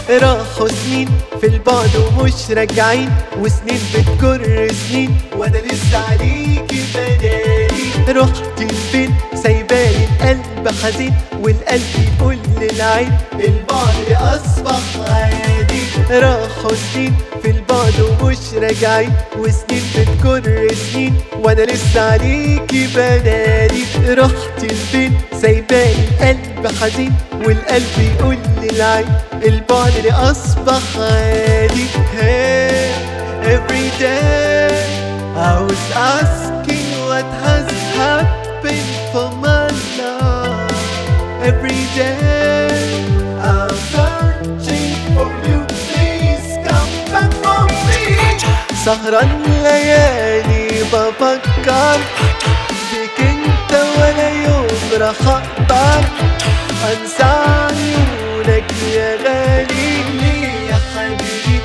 راحوا سنين في البعد ومش راجعين وسنين بتجر سنين وانا لسه عليكي بنادي رحت لفين سايبالي القلب حزين والقلب يقول للعين البعد اصبح عادي راحوا سنين في البعد ومش راجعين وسنين بتجر سنين وانا لسه عليكي بنادي رحت لفين سايبالي القلب حزين والقلب يقول للعين البعد اللي اصبح عادي hey, every day I was asking what has happened for my love every day I'm searching for you please come back for me سهران ليالي بفكر فيك انت ولا يوم راح اقدر انسى عيونك يا غالي ليه يا حبيبي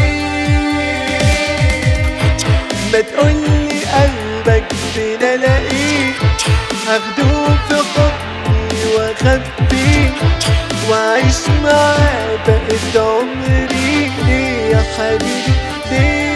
ليه ما تقولي قلبك فين الاقيه هاخده في حضني واخبيه واعيش معاه بقيت عمري ليه يا حبيبي ليه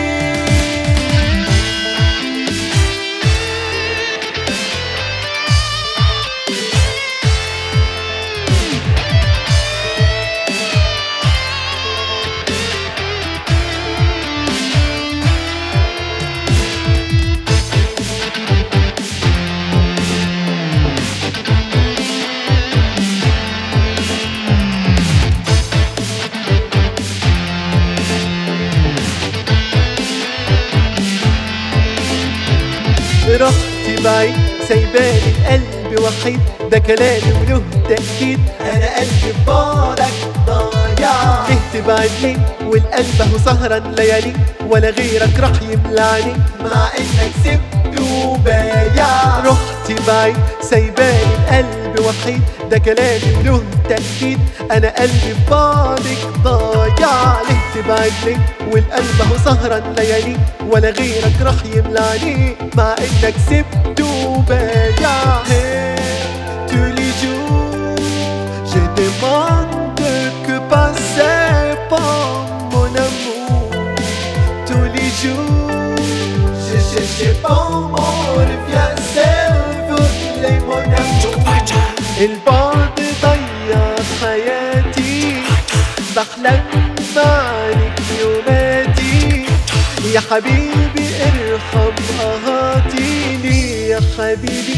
رحت بعيد سايبالي القلب وحيد ده كلامي وله تأكيد أنا قلبي في بعدك ضايع ليه تبعد ليه والقلب اهو سهران ليالي ولا غيرك راح يملعني مع إنك سبته بايع رحت بعيد سايبالي القلب وحيد ده كلامي وله تأكيد أنا قلبي في بعدك ضايع ليه تبعد ليه والقلب اهو سهران ليالي ولا غيرك راح يملاني مع انك سبته بايع Hey, tous les jours je demande que passer par mon amour tous les jours je cherche pas mon reviens s'il mon amour البعد ضيع حياتي بحلم معك يوماتي يا حبيبي ارحم قهاتي لي يا حبيبي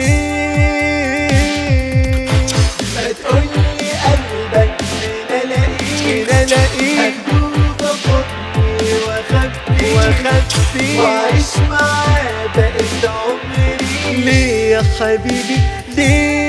ليه ما تقولي قلبك فين الاقيه فين الاقيه هدوب حضني واخبي واخبي واعيش معاه بقيت عمري ليه يا حبيبي ليه